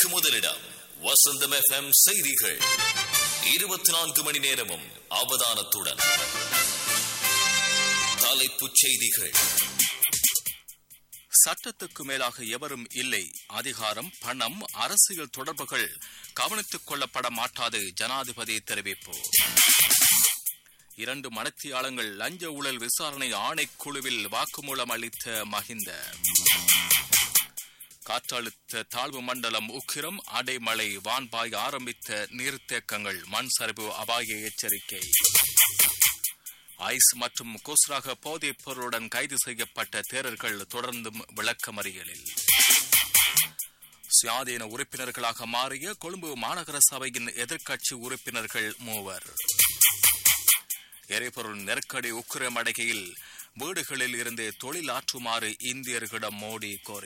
செய்திகளுக்கு முதலிடம் வசந்தம் எஃப்எம் செய்திகள் இருபத்தி நான்கு மணி நேரமும் அவதானத்துடன் தலைப்புச் செய்திகள் சட்டத்துக்கு மேலாக எவரும் இல்லை அதிகாரம் பணம் அரசியல் தொடர்புகள் கவனித்துக் கொள்ளப்பட மாட்டாது ஜனாதிபதி தெரிவிப்பு இரண்டு மனத்தியாளங்கள் லஞ்ச ஊழல் விசாரணை ஆணைக்குழுவில் வாக்குமூலம் அளித்த மஹிந்த காற்றழுத்த தாழ்வு மண்டலம் உக்கிரம் அடைமழை வான்பாய் ஆரம்பித்த நீர்த்தேக்கங்கள் மண் சரிவு அபாய எச்சரிக்கை ஐஸ் மற்றும் கோஸ்ராக போதைப் பொருளுடன் கைது செய்யப்பட்ட தேரர்கள் தொடர்ந்தும் விளக்கமறியலில் சுயாதீன உறுப்பினர்களாக மாறிய கொழும்பு மாநகர சபையின் எதிர்க்கட்சி உறுப்பினர்கள் மூவர் எரிபொருள் நெருக்கடி உக்கிரமடைகையில் வீடுகளில் இருந்து தொழிலாற்றுமாறு இந்தியர்களிடம் மோடி கோரி